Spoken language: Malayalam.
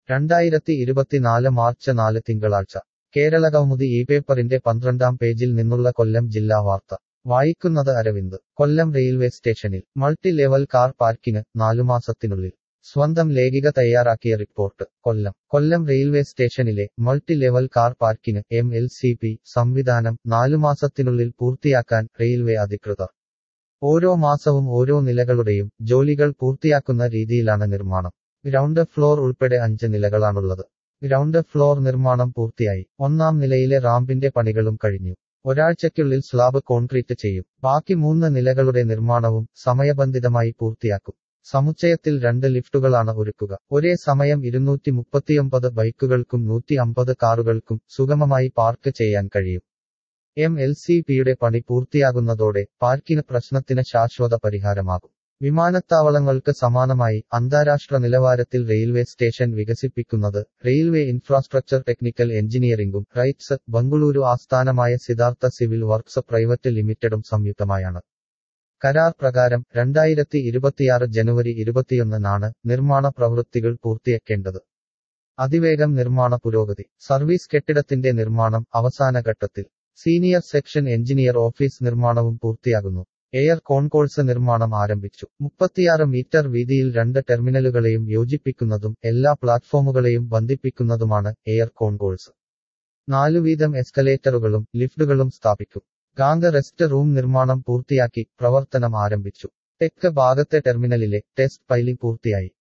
രണ്ടായിരത്തി ഇരുപത്തിനാല് മാർച്ച് നാല് തിങ്കളാഴ്ച കേരള കൗമുദി ഈ പേപ്പറിന്റെ പന്ത്രണ്ടാം പേജിൽ നിന്നുള്ള കൊല്ലം ജില്ലാ വാർത്ത വായിക്കുന്നത് അരവിന്ദ് കൊല്ലം റെയിൽവേ സ്റ്റേഷനിൽ മൾട്ടി ലെവൽ കാർ പാർക്കിന് നാലു മാസത്തിനുള്ളിൽ സ്വന്തം ലേഖിക തയ്യാറാക്കിയ റിപ്പോർട്ട് കൊല്ലം കൊല്ലം റെയിൽവേ സ്റ്റേഷനിലെ മൾട്ടി ലെവൽ കാർ പാർക്കിന് എം എൽ സി പി സംവിധാനം നാലു മാസത്തിനുള്ളിൽ പൂർത്തിയാക്കാൻ റെയിൽവേ അധികൃതർ ഓരോ മാസവും ഓരോ നിലകളുടെയും ജോലികൾ പൂർത്തിയാക്കുന്ന രീതിയിലാണ് നിർമ്മാണം ഗ്രൗണ്ട് ഫ്ലോർ ഉൾപ്പെടെ അഞ്ച് നിലകളാണുള്ളത് ഗ്രൗണ്ട് ഫ്ലോർ നിർമ്മാണം പൂർത്തിയായി ഒന്നാം നിലയിലെ റാമ്പിന്റെ പണികളും കഴിഞ്ഞു ഒരാഴ്ചയ്ക്കുള്ളിൽ സ്ലാബ് കോൺക്രീറ്റ് ചെയ്യും ബാക്കി മൂന്ന് നിലകളുടെ നിർമ്മാണവും സമയബന്ധിതമായി പൂർത്തിയാക്കും സമുച്ചയത്തിൽ രണ്ട് ലിഫ്റ്റുകളാണ് ഒരുക്കുക ഒരേ സമയം ഇരുന്നൂറ്റി മുപ്പത്തിയൊമ്പത് ബൈക്കുകൾക്കും നൂറ്റി അമ്പത് കാറുകൾക്കും സുഗമമായി പാർക്ക് ചെയ്യാൻ കഴിയും എം എൽ സി പിയുടെ പണി പൂർത്തിയാകുന്നതോടെ പാർക്കിന് പ്രശ്നത്തിന് ശാശ്വത പരിഹാരമാകും വിമാനത്താവളങ്ങൾക്ക് സമാനമായി അന്താരാഷ്ട്ര നിലവാരത്തിൽ റെയിൽവേ സ്റ്റേഷൻ വികസിപ്പിക്കുന്നത് റെയിൽവേ ഇൻഫ്രാസ്ട്രക്ചർ ടെക്നിക്കൽ എഞ്ചിനീയറിംഗും റൈറ്റ്സ് ബംഗളൂരു ആസ്ഥാനമായ സിദ്ധാർത്ഥ സിവിൽ വർക്ക്സ് പ്രൈവറ്റ് ലിമിറ്റഡും സംയുക്തമായാണ് കരാർ പ്രകാരം രണ്ടായിരത്തി ഇരുപത്തിയാറ് ജനുവരി ഇരുപത്തിയൊന്നിനാണ് നിർമ്മാണ പ്രവൃത്തികൾ പൂർത്തിയാക്കേണ്ടത് അതിവേഗം നിർമ്മാണ പുരോഗതി സർവീസ് കെട്ടിടത്തിന്റെ നിർമ്മാണം അവസാന ഘട്ടത്തിൽ സീനിയർ സെക്ഷൻ എഞ്ചിനീയർ ഓഫീസ് നിർമ്മാണവും പൂർത്തിയാകുന്നു എയർ കോൺകോഴ്സ് നിർമ്മാണം ആരംഭിച്ചു മുപ്പത്തിയാറ് മീറ്റർ വീതിയിൽ രണ്ട് ടെർമിനലുകളെയും യോജിപ്പിക്കുന്നതും എല്ലാ പ്ലാറ്റ്ഫോമുകളെയും ബന്ധിപ്പിക്കുന്നതുമാണ് എയർ കോൺകോഴ്സ് നാലു വീതം എസ്കലേറ്ററുകളും ലിഫ്റ്റുകളും സ്ഥാപിക്കും ഗാംഗ റെസ്റ്റ് റൂം നിർമ്മാണം പൂർത്തിയാക്കി പ്രവർത്തനം ആരംഭിച്ചു തെക്ക് ഭാഗത്തെ ടെർമിനലിലെ ടെസ്റ്റ് പൈലിംഗ് പൂർത്തിയായി